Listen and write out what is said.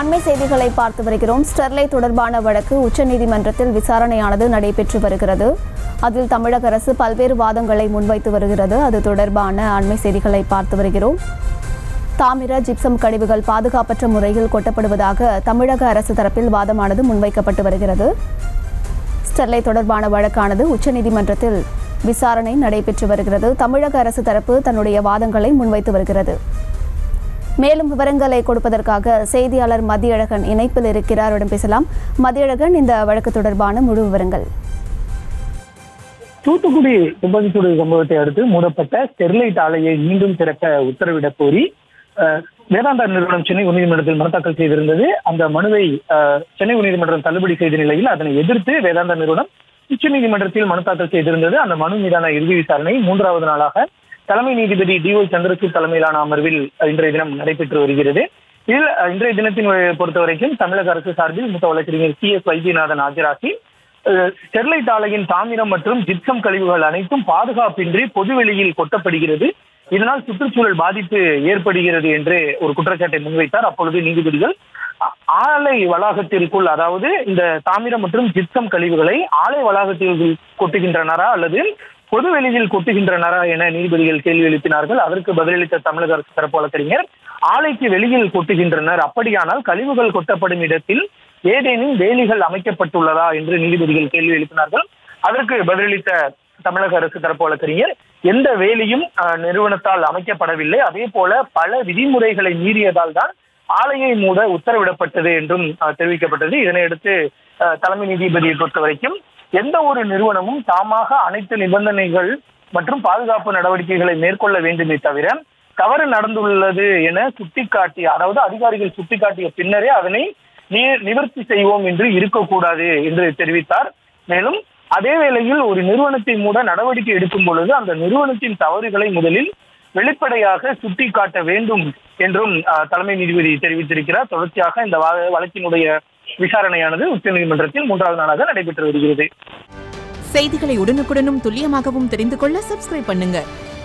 அண்மை செய்திகளை பார்த்து வருகிறோம் ஸ்டெர்லைட் தொடர்பான வழக்கு உச்சநீதிமன்றத்தில் விசாரணையானது நடைபெற்று வருகிறது அதில் தமிழக அரசு பல்வேறு வாதங்களை முன்வைத்து வருகிறது அது தொடர்பான அண்மை செய்திகளை பார்த்து வருகிறோம் தாமிர ஜிப்சம் கழிவுகள் பாதுகாப்பற்ற முறையில் கொட்டப்படுவதாக தமிழக அரசு தரப்பில் வாதமானது முன்வைக்கப்பட்டு வருகிறது ஸ்டெர்லைட் தொடர்பான வழக்கானது உச்சநீதிமன்றத்தில் விசாரணை நடைபெற்று வருகிறது தமிழக அரசு தரப்பு தன்னுடைய வாதங்களை முன்வைத்து வருகிறது மேலும் விவரங்களை கொடுப்பதற்காக செய்தியாளர் மதியழகன் இணைப்பில் இருக்கிறார் அவரிடம் பேசலாம் மதியழகன் இந்த வழக்கு தொடர்பான முழு விவரங்கள் தூத்துக்குடி துப்பாக்கிச்சூடு சம்பவத்தை அடுத்து மூடப்பட்ட ஸ்டெர்லைட் ஆலையை மீண்டும் திறக்க உத்தரவிடக் கோரி அஹ், வேதாந்தா நிறுவனம் சென்னை உயர்நீதிமன்றத்தில் மனு தாக்கல் செய்திருந்தது அந்த மனுவை அஹ், சென்னை உயர்நீதிமன்றம் தள்ளுபடி செய்த நிலையில் அதனை எதிர்த்து வேதாந்தா நிறுவனம் உச்சநீதிமன்றத்தில் மனு தாக்கல் செய்திருந்தது அந்த மனு மீதான இறுதி விசாரணை மூன்றாவது நாளாக தலைமை நீதிபதி டி ஒய் சந்திரசூட் தலைமையிலான அமர்வில் அஹ், இன்றைய தினம் நடைபெற்று வருகிறது இதில் அஹ், இன்றைய தினத்தின் பொறுத்த வரைக்கும் தமிழக அரசு சார்பில் மூத்த வழக்கறிஞர் சி எஸ் வைத்தியநாதன் ஆஜராகி அஹ், ஸ்டெர்லைட் ஆலையின் தாமிரம் மற்றும் ஜிப்சம் கழிவுகள் அனைத்தும் பாதுகாப்பின்றி பொதுவெளியில் கொட்டப்படுகிறது இதனால் சுற்றுச்சூழல் பாதிப்பு ஏற்படுகிறது என்று ஒரு குற்றச்சாட்டை முன்வைத்தார் அப்பொழுது நீதிபதிகள் ஆ- ஆலை வளாகத்திற்குள் அதாவது இந்த தாமிரம் மற்றும் ஜிப்சம் கழிவுகளை ஆலை வளாகத்தில் கொட்டுகின்றனரா அல்லது பொதுவெளியில் கொட்டுகின்றனரா என நீதிபதிகள் கேள்வி எழுப்பினார்கள் அதற்கு பதிலளித்த தமிழக அரசு தரப்பு வழக்கறிஞர் ஆலைக்கு வெளியில் கொட்டுகின்றனர் அப்படியானால் கழிவுகள் கொட்டப்படும் இடத்தில் ஏதேனும் வேலிகள் அமைக்கப்பட்டுள்ளதா என்று நீதிபதிகள் கேள்வி எழுப்பினார்கள் அதற்கு பதிலளித்த தமிழக அரசு தரப்பு வழக்கறிஞர் எந்த வேலியும் அஹ், நிறுவனத்தால் அமைக்கப்படவில்லை அதே போல பல விதிமுறைகளை மீறியதால் தான் ஆலையை மூட உத்தரவிடப்பட்டது என்றும் அஹ், தெரிவிக்கப்பட்டது இதனையடுத்து அஹ், தலைமை நீதிபதியை பொறுத்த வரைக்கும் எந்த ஒரு நிறுவனமும் தாமாக அனைத்து நிபந்தனைகள் மற்றும் பாதுகாப்பு நடவடிக்கைகளை மேற்கொள்ள வேண்டுமே தவிர தவறு நடந்துள்ளது என சுட்டிக்காட்டி அதாவது அதிகாரிகள் சுட்டிக்காட்டிய பின்னரே அதனை நி- நிவர்த்தி செய்வோம் என்று இருக்கக்கூடாது என்று தெரிவித்தார் மேலும் அதே வேளையில் ஒரு நிறுவனத்தை மூட நடவடிக்கை எடுக்கும் பொழுது அந்த நிறுவனத்தின் தவறுகளை முதலில் வெளிப்படையாக சுட்டிக்காட்ட வேண்டும் என்றும் அஹ், தலைமை நீதிபதி தெரிவித்திருக்கிறார் தொடர்ச்சியாக இந்த வா- வழக்கினுடைய விசாரணையானது உச்சநீதிமன்றத்தில் மூன்றாவது நாளாக நடைபெற்று வருகிறது செய்திகளை உடனுக்குடனும் துல்லியமாகவும் தெரிந்து கொள்ள சப்ஸ்கிரைப் பண்ணுங்க